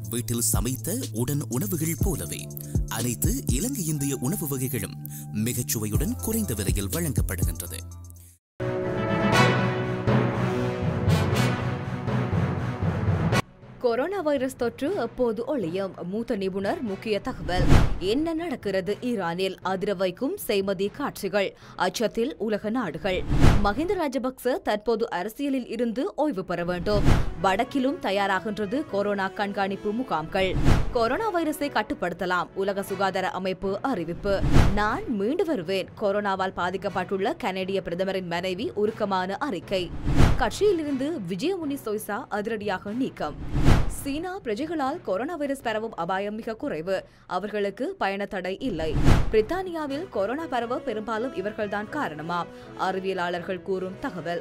வீட்டில் சமைத்த உடன் உணவுகள் போலவே அனைத்து இலங்கை இந்திய உணவு வகைகளும் மிகச் சுவையுடன் குறைந்த விலையில் வழங்கப்படுகின்றது கொரோனா வைரஸ் தொற்று எப்போது ஒழியும் மூத்த நிபுணர் முக்கிய தகவல் என்ன நடக்கிறது ஈரானில் அதிர வைக்கும் செய்மதி காட்சிகள் அச்சத்தில் உலக நாடுகள் மஹிந்த ராஜபக்ச தற்போது அரசியலில் இருந்து ஓய்வு பெற வேண்டும் வடக்கிலும் தயாராகின்றது கொரோனா கண்காணிப்பு முகாம்கள் கொரோனா வைரஸை கட்டுப்படுத்தலாம் உலக சுகாதார அமைப்பு அறிவிப்பு நான் மீண்டு வருவேன் கொரோனாவால் பாதிக்கப்பட்டுள்ள கனேடிய பிரதமரின் மனைவி உருக்கமான அறிக்கை கட்சியிலிருந்து விஜயமுனி சொய்சா அதிரடியாக நீக்கம் சீனா பிரஜைகளால் கொரோனா வைரஸ் பரவும் அபாயம் மிக குறைவு அவர்களுக்கு பயண தடை இல்லை பிரித்தானியாவில் கொரோனா பரவ பெரும்பாலும் இவர்கள்தான் காரணமாம் அறிவியலாளர்கள் கூறும் தகவல்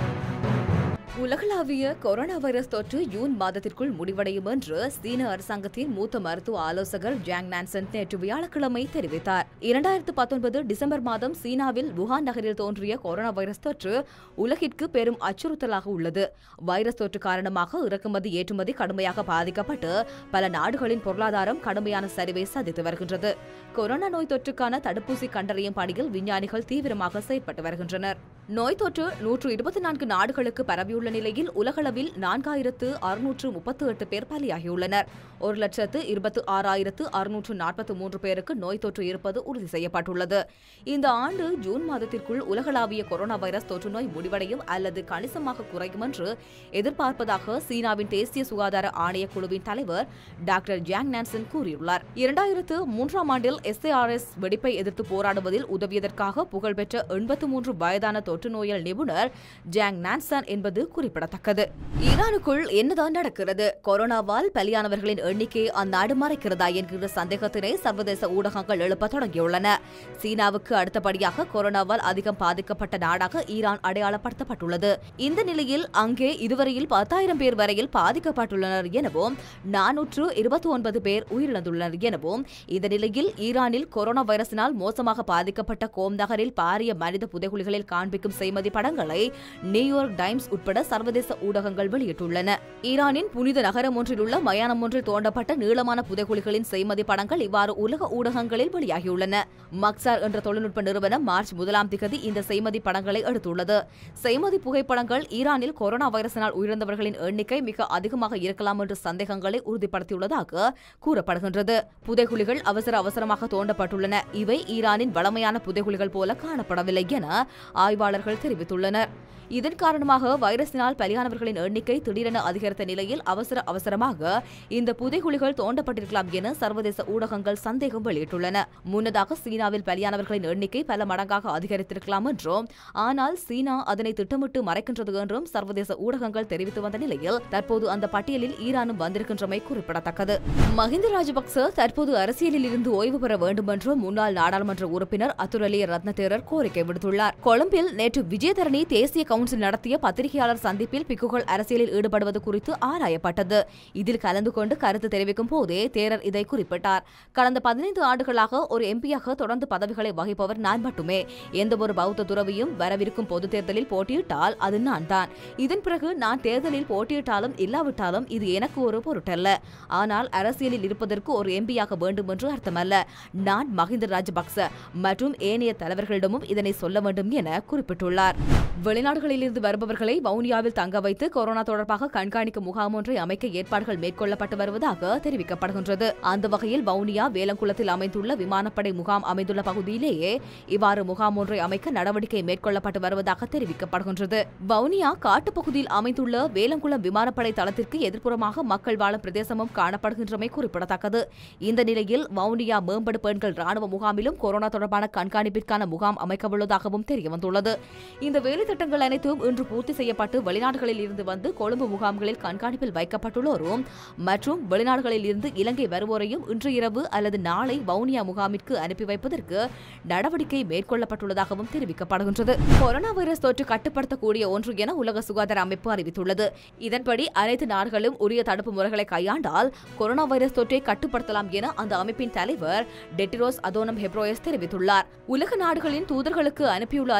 உலகளாவிய கொரோனா வைரஸ் தொற்று ஜூன் மாதத்திற்குள் முடிவடையும் என்று சீன அரசாங்கத்தின் மூத்த மருத்துவ ஆலோசகர் ஜாங் நான்சன் நேற்று வியாழக்கிழமை தெரிவித்தார் இரண்டாயிரத்து பத்தொன்பது டிசம்பர் மாதம் சீனாவில் வுகான் நகரில் தோன்றிய கொரோனா வைரஸ் தொற்று உலகிற்கு பெரும் அச்சுறுத்தலாக உள்ளது வைரஸ் தொற்று காரணமாக இறக்குமதி ஏற்றுமதி கடுமையாக பாதிக்கப்பட்டு பல நாடுகளின் பொருளாதாரம் கடுமையான சரிவை சந்தித்து வருகின்றது கொரோனா நோய் தொற்றுக்கான தடுப்பூசி கண்டறியும் பணியில் விஞ்ஞானிகள் தீவிரமாக செயற்பட்டு வருகின்றனர் நோய் தொற்று நூற்று இருபத்தி நான்கு நாடுகளுக்கு பரவியுள்ள நிலையில் உலகளவில் நான்காயிரத்து அறுநூற்று முப்பத்து எட்டு பேர் பலியாகியுள்ளனர் ஒரு லட்சத்து இருபத்து ஆறாயிரத்து அறுநூற்று நாற்பத்தி மூன்று பேருக்கு நோய் தொற்று இருப்பது உறுதி செய்யப்பட்டுள்ளது இந்த ஆண்டு ஜூன் மாதத்திற்குள் உலகளாவிய கொரோனா வைரஸ் தொற்று நோய் முடிவடையும் அல்லது கணிசமாக குறையும் என்று எதிர்பார்ப்பதாக சீனாவின் தேசிய சுகாதார ஆணைய குழுவின் தலைவர் டாக்டர் ஜாங் நான்சன் கூறியுள்ளார் இரண்டாயிரத்து மூன்றாம் ஆண்டில் எஸ்ஏஆர்எஸ் வெடிப்பை எதிர்த்து போராடுவதில் உதவியதற்காக புகழ்பெற்ற எண்பத்து மூன்று வயதான தொற்று நோயல் நிபுணர் ஜாங் நான்சன் என்பது குறிப்பிடத்தக்கது ஈரானுக்குள் என்னதான் நடக்கிறது கொரோனாவால் பலியானவர்களின் எண்ணிக்கையை அந்நாடு மறைக்கிறதா என்கிற சந்தேகத்தினை சர்வதேச ஊடகங்கள் எழுப்ப தொடங்கியுள்ளன சீனாவுக்கு அடுத்தபடியாக கொரோனாவால் அதிகம் பாதிக்கப்பட்ட நாடாக ஈரான் அடையாளப்படுத்தப்பட்டுள்ளது இந்த நிலையில் அங்கே இதுவரையில் பத்தாயிரம் பேர் வரையில் பாதிக்கப்பட்டுள்ளனர் எனவும் நானூற்று இருபத்தி ஒன்பது பேர் உயிரிழந்துள்ளனர் எனவும் இந்த நிலையில் ஈரானில் கொரோனா வைரஸினால் மோசமாக பாதிக்கப்பட்ட கோம் நகரில் பாரிய மனித புதைகுழிகளில் காண்பிக்கும் செய்மதி படங்களை நியூயார்க் டைம்ஸ் உட்பட சர்வதேச ஊடகங்கள் வெளியிட்டுள்ளன ஈரானின் புனித நகரம் ஒன்றில் உள்ள மயானம் ஒன்றில் தோண்டப்பட்ட நீளமான புதைகுழிகளின் செய்மதி படங்கள் இவ்வாறு உலக ஊடகங்களில் வெளியாகியுள்ளன மக்சார் என்ற தொழில்நுட்ப நிறுவனம் மார்ச் முதலாம் திகதி இந்த செய்மதி படங்களை எடுத்துள்ளது செய்மதி புகைப்படங்கள் ஈரானில் கொரோனா வைரஸினால் உயிரிழந்தவர்களின் எண்ணிக்கை மிக அதிகமாக இருக்கலாம் என்ற சந்தேகங்களை உறுதிப்படுத்தியுள்ளதாக கூறப்படுகின்றது புதைகுழிகள் அவசர அவசரமாக தோண்டப்பட்டுள்ளன இவை ஈரானின் வளமையான புதைகுழிகள் போல காணப்படவில்லை என ஆய்வாளர்கள் தெரிவித்துள்ளனர் இதன் காரணமாக வைரஸினால் பலியானவர்களின் எண்ணிக்கை திடீரென அதிகரித்த நிலையில் அவசர அவசரமாக இந்த புதைகுழிகள் தோண்டப்பட்டிருக்கலாம் என சர்வதேச ஊடகங்கள் சந்தேகம் வெளியிட்டுள்ளன முன்னதாக சீனாவில் பலியானவர்களின் எண்ணிக்கை பல மடங்காக அதிகரித்திருக்கலாம் என்றும் ஆனால் சீனா அதனை திட்டமிட்டு மறைக்கின்றது என்றும் சர்வதேச ஊடகங்கள் தெரிவித்து வந்த நிலையில் தற்போது அந்த பட்டியலில் ஈரானும் வந்திருக்கின்றமை குறிப்பிடத்தக்கது மஹிந்த ராஜபக்ச தற்போது அரசியலில் இருந்து ஓய்வு பெற வேண்டும் என்று முன்னாள் நாடாளுமன்ற உறுப்பினர் அதுரலி ரத்னதேரர் கோரிக்கை விடுத்துள்ளார் கொழும்பில் நேற்று விஜயதரணி தேசிய கவுன்சில் நடத்திய பத்திரிகையாளர் சந்திப்பில் பிக்குகள் அரசியலில் ஈடுபடுவது குறித்து ஆராயப்பட்டது இதில் கலந்து கொண்டு கருத்து தெரிவிக்கும் போதே தேரர் இதை குறிப்பிட்டார் கடந்த பதினைந்து ஆண்டுகளாக ஒரு எம்பியாக தொடர்ந்து பதவிகளை வகிப்பவர் நான் மட்டுமே எந்த ஒரு பௌத்த துறவியும் வரவிருக்கும் பொதுத் தேர்தலில் போட்டியிட்டால் அது நான் தான் இதன் பிறகு நான் தேர்தலில் போட்டியிட்டாலும் இல்லாவிட்டாலும் இது எனக்கு ஒரு பொருட்டல்ல ஆனால் அரசியலில் இருப்பதற்கு ஒரு எம்பியாக வேண்டும் என்று அர்த்தமல்ல நான் மஹிந்த ராஜபக்ச மற்றும் ஏனைய தலைவர்களிடமும் இதனை சொல்ல வேண்டும் என குறிப்பிட்டுள்ளார் வெளிநாடுகளிலிருந்து வருபவர்களை வவுனியாவில் தங்க வைத்து கொரோனா தொடர்பாக கண்காணிக்கும் முகாம் ஒன்றை அமைக்க ஏற்பாடுகள் மேற்கொள்ளப்பட்டு வருவதாக தெரிவிக்கப்படுகின்றது அந்த வகையில் வவுனியா வேலங்குளத்தில் அமைந்துள்ள விமானப்படை முகாம் அமைந்துள்ள பகுதியிலேயே இவ்வாறு முகாம் ஒன்றை அமைக்க நடவடிக்கை மேற்கொள்ளப்பட்டு வருவதாக தெரிவிக்கப்படுகின்றது வவுனியா காட்டுப்பகுதியில் அமைந்துள்ள வேலங்குளம் விமானப்படை தளத்திற்கு எதிர்ப்புறமாக மக்கள் வாழும் பிரதேசமும் காணப்படுகின்றமை குறிப்பிடத்தக்கது இந்த நிலையில் வவுனியா மேம்படு பெண்கள் ராணுவ முகாமிலும் கொரோனா தொடர்பான கண்காணிப்பிற்கான முகாம் அமைக்கவுள்ளதாகவும் தெரியவந்துள்ளது இந்த வேலை திட்டங்கள் அனைத்தும் இன்று பூர்த்தி செய்யப்பட்டு வெளிநாடுகளில் இருந்து வந்து கொழும்பு முகாம்களில் கண்காணிப்பில் வைக்கப்பட்டுள்ளோரும் மற்றும் வெளிநாடுகளில் இருந்து இலங்கை வருவோரையும் இன்று இரவு அல்லது நாளை வவுனியா முகாமிற்கு அனுப்பி வைப்பதற்கு நடவடிக்கை மேற்கொள்ளப்பட்டுள்ளதாகவும் தெரிவிக்கப்படுகின்றது கொரோனா வைரஸ் தொற்று கட்டுப்படுத்தக்கூடிய ஒன்று என உலக சுகாதார அமைப்பு அறிவித்துள்ளது இதன்படி அனைத்து நாடுகளும் உரிய தடுப்பு முறைகளை கையாண்டால் கொரோனா வைரஸ் தொற்றை கட்டுப்படுத்தலாம் என அந்த அமைப்பின் தலைவர் டெட்டிரோஸ் அதோனம் ஹெப்ரோயஸ் தெரிவித்துள்ளார் உலக நாடுகளின் தூதர்களுக்கு அனுப்பியுள்ள அறிக்கையில் அவர்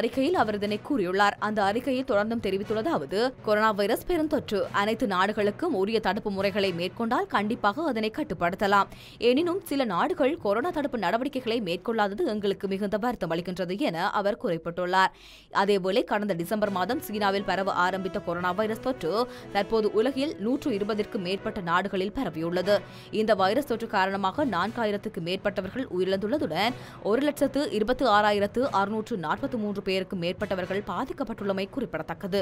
அவர் இதனை கூறியுள்ளார் அந்த அறிக்கையில் தொடர்ந்தும் தெரிவித்துள்ளதாவது கொரோனா வைரஸ் பெருந்தொற்று அனைத்து நாடுகளுக்கும் உரிய தடுப்பு முறைகளை மேற்கொண்டால் கண்டிப்பாக அதனை கட்டுப்படுத்தலாம் எனினும் சில நாடுகள் கொரோனா தடுப்பு நடவடிக்கைகளை மேற்கொள்ளாதது எங்களுக்கு மிகுந்த வருத்தம் அளிக்கின்றது என அவர் குறிப்பிட்டுள்ளார் அதேபோல கடந்த டிசம்பர் மாதம் சீனாவில் பரவ ஆரம்பித்த கொரோனா வைரஸ் தொற்று தற்போது உலகில் நூற்று இருபதிற்கும் மேற்பட்ட நாடுகளில் பரவியுள்ளது இந்த வைரஸ் தொற்று காரணமாக நான்காயிரத்துக்கு மேற்பட்டவர்கள் உயிரிழந்துள்ளதுடன் ஒரு லட்சத்து இருபத்தி ஆறாயிரத்து அறுநூற்று நாற்பத்தி மூன்று பேருக்கு மேற்பட்டவர்கள் பாதிக்கப்பட்டுள்ளமை குறிப்பிடத்தக்கது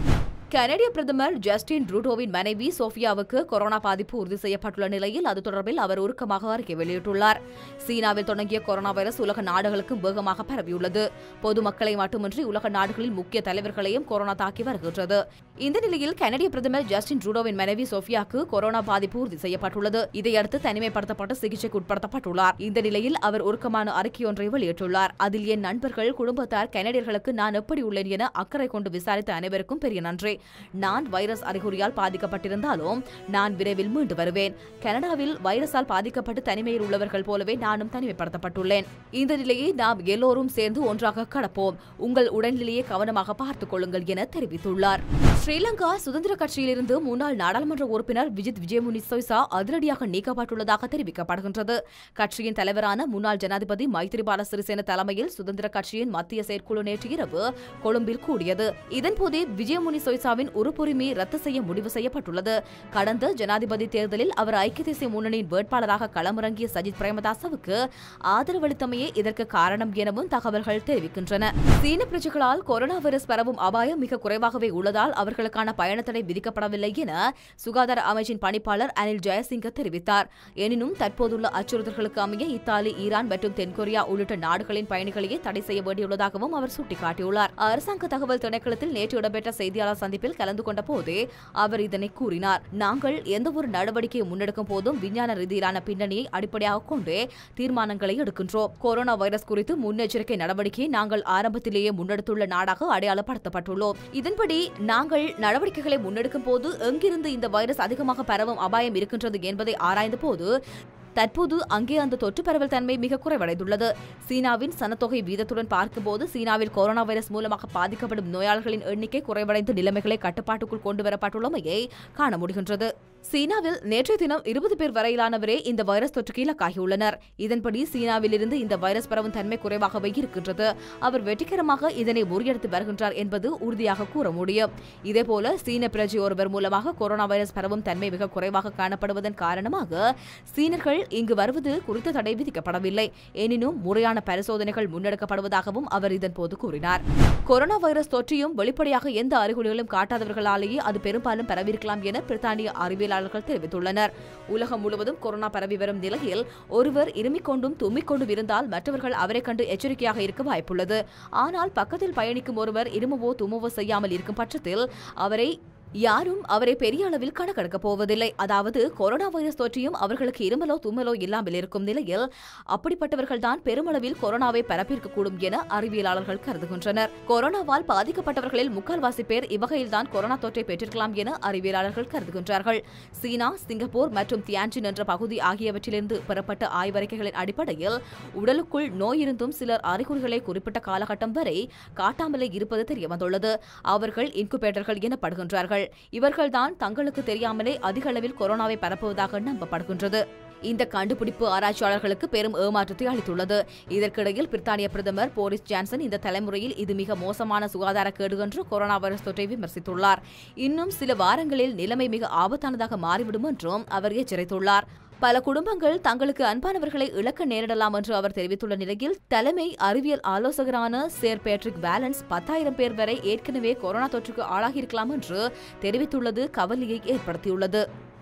கனடிய பிரதமர் ஜஸ்டின் ட்ரூடோவின் மனைவி சோஃபியாவுக்கு கொரோனா பாதிப்பு உறுதி செய்யப்பட்டுள்ள நிலையில் அது தொடர்பில் அவர் உருக்கமாக அறிக்கை வெளியிட்டுள்ளார் சீனாவில் தொடங்கிய கொரோனா வைரஸ் உலக நாடுகளுக்கும் வேகமாக பரவியுள்ளது பொதுமக்களை மட்டுமின்றி உலக நாடுகளில் முக்கிய தலைவர்களையும் கொரோனா தாக்கி வருகின்றது இந்த நிலையில் கனடிய பிரதமர் ஜஸ்டின் ட்ரூடோவின் மனைவி சோஃபியாவுக்கு கொரோனா பாதிப்பு உறுதி செய்யப்பட்டுள்ளது இதையடுத்து தனிமைப்படுத்தப்பட்டு சிகிச்சைக்கு உட்படுத்தப்பட்டுள்ளார் இந்த நிலையில் அவர் உருக்கமான அறிக்கையொன்றை வெளியிட்டுள்ளார் அதில் என் நண்பர்கள் குடும்பத்தார் கனடியர்களுக்கு நான் எப்படி உள்ளேன் என அக்கறை கொண்டு விசாரித்த அனைவருக்கும் பெரிய நன்றி நான் வைரஸ் அறிகுறியால் பாதிக்கப்பட்டிருந்தாலும் நான் விரைவில் மீண்டு வருவேன் கனடாவில் வைரஸால் பாதிக்கப்பட்டு தனிமையில் உள்ளவர்கள் போலவே நானும் தனிமைப்படுத்தப்பட்டுள்ளேன் இந்த நிலையை நாம் எல்லோரும் சேர்ந்து ஒன்றாக கடப்போம் உங்கள் உடல்நிலையை கவனமாக பார்த்துக் கொள்ளுங்கள் என தெரிவித்துள்ளார் ஸ்ரீலங்கா சுதந்திர கட்சியிலிருந்து முன்னாள் நாடாளுமன்ற உறுப்பினர் விஜித் விஜயமுனி சொய்சா அதிரடியாக நீக்கப்பட்டுள்ளதாக தெரிவிக்கப்படுகின்றது கட்சியின் தலைவரான முன்னாள் ஜனாதிபதி மைத்திரிபால சிறிசேன தலைமையில் சுதந்திர கட்சியின் மத்திய செயற்குழு நேற்று இரவு கொழும்பில் கூடியது இதன்போதே விஜயமுனி சொய்சாவின் உறுப்புரிமை ரத்து செய்ய முடிவு செய்யப்பட்டுள்ளது கடந்த ஜனாதிபதி தேர்தலில் அவர் ஐக்கிய தேசிய முன்னணியின் வேட்பாளராக களமிறங்கிய சஜித் பிரேமதாசவுக்கு ஆதரவளித்தமையே இதற்கு காரணம் எனவும் தகவல்கள் தெரிவிக்கின்றன சீன பிரஜைகளால் கொரோனா வைரஸ் பரவும் அபாயம் மிக குறைவாகவே உள்ளதால் அவர்களுக்கான பயணத்தடை விதிக்கப்படவில்லை என சுகாதார அமைச்சின் பணிப்பாளர் அனில் ஜெயசிங்க தெரிவித்தார் எனினும் தற்போதுள்ள அச்சுறுத்தல்களுக்கு அமைய இத்தாலி ஈரான் மற்றும் தென்கொரியா உள்ளிட்ட நாடுகளின் பயணிகளையே தடை செய்ய வேண்டியுள்ளதாகவும் அவர் சுட்டிக்காட்டியுள்ளார் அரசாங்க தகவல் திணைக்களத்தில் நேற்று இடம்பெற்ற செய்தியாளர் சந்திப்பில் கலந்து கொண்ட போதே அவர் இதனை கூறினார் நாங்கள் எந்தவொரு நடவடிக்கையை முன்னெடுக்கும் போதும் விஞ்ஞான ரீதியிலான பின்னணியை அடிப்படையாக கொண்டே தீர்மானங்களை எடுக்கின்றோம் கொரோனா வைரஸ் குறித்து முன்னெச்சரிக்கை நடவடிக்கையை நாங்கள் ஆரம்பத்திலேயே முன்னெடுத்துள்ள நாடாக அடையாளப்படுத்தப்பட்டுள்ளோம் இதன்படி நாங்கள் நடவடிக்கைகளை முன்னெடுக்கும் போது எங்கிருந்து இந்த வைரஸ் அதிகமாக பரவும் அபாயம் இருக்கின்றது என்பதை ஆராய்ந்த போது தற்போது அங்கே அந்த தொற்று பரவல் தன்மை மிக குறைவடைந்துள்ளது சீனாவின் சனத்தொகை வீதத்துடன் பார்க்கும்போது சீனாவில் கொரோனா வைரஸ் மூலமாக பாதிக்கப்படும் நோயாளர்களின் எண்ணிக்கை குறைவடைந்து நிலைமைகளை கட்டுப்பாட்டுக்குள் கொண்டுவரப்பட்டுள்ளமையை காண முடிகின்றது சீனாவில் நேற்றைய தினம் இருபது பேர் வரையிலானவரே இந்த வைரஸ் தொற்றுக்கு இலக்காகியுள்ளனர் இதன்படி சீனாவிலிருந்து இந்த வைரஸ் பரவும் தன்மை குறைவாகவே இருக்கின்றது அவர் வெற்றிகரமாக இதனை முறியடித்து வருகின்றார் என்பது உறுதியாக கூற முடியும் இதேபோல சீன பிரஜை ஒருவர் மூலமாக கொரோனா வைரஸ் பரவும் தன்மை மிக குறைவாக காணப்படுவதன் காரணமாக சீனர்கள் இங்கு வருவது குறித்த தடை விதிக்கப்படவில்லை எனினும் முறையான பரிசோதனைகள் முன்னெடுக்கப்படுவதாகவும் அவர் இதன்போது கூறினார் கொரோனா வைரஸ் தொற்றியும் வெளிப்படையாக எந்த அறிகுறிகளும் காட்டாதவர்களாலேயே அது பெரும்பாலும் பரவியிருக்கலாம் என பிரித்தானிய அறிவியலாளர்கள் தெரிவித்துள்ளனர் உலகம் முழுவதும் கொரோனா பரவி வரும் நிலையில் ஒருவர் இருமிக் கொண்டும் தும்மிக் கொண்டும் இருந்தால் மற்றவர்கள் அவரை கண்டு எச்சரிக்கையாக இருக்க வாய்ப்புள்ளது ஆனால் பக்கத்தில் பயணிக்கும் ஒருவர் இருமவோ தும்மவோ செய்யாமல் இருக்கும் பட்சத்தில் அவரை யாரும் அவரை பெரிய அளவில் கணக்கெடுக்கப் போவதில்லை அதாவது கொரோனா வைரஸ் தொற்றியும் அவர்களுக்கு இருமலோ தும்மலோ இல்லாமல் இருக்கும் நிலையில் அப்படிப்பட்டவர்கள்தான் பெருமளவில் கொரோனாவை பரப்பியிருக்கக்கூடும் என அறிவியலாளர்கள் கருதுகின்றனர் கொரோனாவால் பாதிக்கப்பட்டவர்களில் முக்கால்வாசி பேர் இவ்வகையில்தான் கொரோனா தொற்றை பெற்றிருக்கலாம் என அறிவியலாளர்கள் கருதுகின்றார்கள் சீனா சிங்கப்பூர் மற்றும் தியான்ஜின் என்ற பகுதி ஆகியவற்றிலிருந்து பெறப்பட்ட ஆய்வறிக்கைகளின் அடிப்படையில் உடலுக்குள் நோய் இருந்தும் சிலர் அறிகுறிகளை குறிப்பிட்ட காலகட்டம் வரை காட்டாமலே இருப்பது தெரியவந்துள்ளது அவர்கள் இன்குபேட்டர்கள் எனப்படுகின்றார்கள் இவர்கள்தான் தங்களுக்கு தெரியாமலே அதிக அளவில் கொரோனாவை பரப்புவதாக நம்பப்படுகின்றது இந்த கண்டுபிடிப்பு ஆராய்ச்சியாளர்களுக்கு பெரும் ஏமாற்றத்தை அளித்துள்ளது இதற்கிடையில் பிரித்தானிய பிரதமர் போரிஸ் ஜான்சன் இந்த தலைமுறையில் இது மிக மோசமான சுகாதார கேடு என்று கொரோனா வைரஸ் தொற்றை விமர்சித்துள்ளார் இன்னும் சில வாரங்களில் நிலைமை மிக ஆபத்தானதாக மாறிவிடும் என்றும் அவர் எச்சரித்துள்ளார் பல குடும்பங்கள் தங்களுக்கு அன்பானவர்களை இழக்க நேரிடலாம் என்று அவர் தெரிவித்துள்ள நிலையில் தலைமை அறிவியல் ஆலோசகரான சேர் பேட்ரிக் பேலன்ஸ் பத்தாயிரம் பேர் வரை ஏற்கனவே கொரோனா தொற்றுக்கு ஆளாகியிருக்கலாம் என்று தெரிவித்துள்ளது கவலையை ஏற்படுத்தியுள்ளது